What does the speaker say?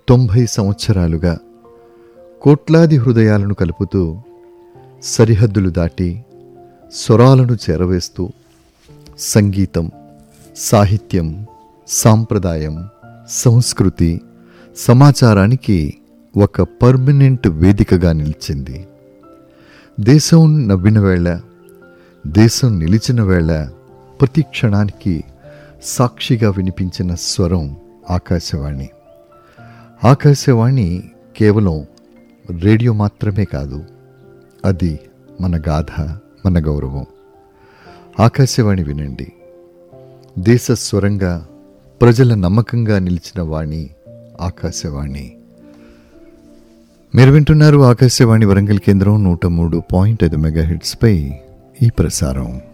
తొంభై సంవత్సరాలుగా కోట్లాది హృదయాలను కలుపుతూ సరిహద్దులు దాటి స్వరాలను చేరవేస్తూ సంగీతం సాహిత్యం సాంప్రదాయం సంస్కృతి సమాచారానికి ఒక పర్మనెంట్ వేదికగా నిలిచింది దేశం నవ్విన వేళ దేశం నిలిచిన వేళ ప్రతి క్షణానికి సాక్షిగా వినిపించిన స్వరం ఆకాశవాణి ఆకాశవాణి కేవలం రేడియో మాత్రమే కాదు అది మన గాథ మన గౌరవం ఆకాశవాణి వినండి దేశ స్వరంగా ప్రజల నమ్మకంగా నిలిచిన వాణి ఆకాశవాణి మీరు వింటున్నారు ఆకాశవాణి వరంగల్ కేంద్రం నూట మూడు పాయింట్ ఐదు మెగాహిట్స్పై ఈ ప్రసారం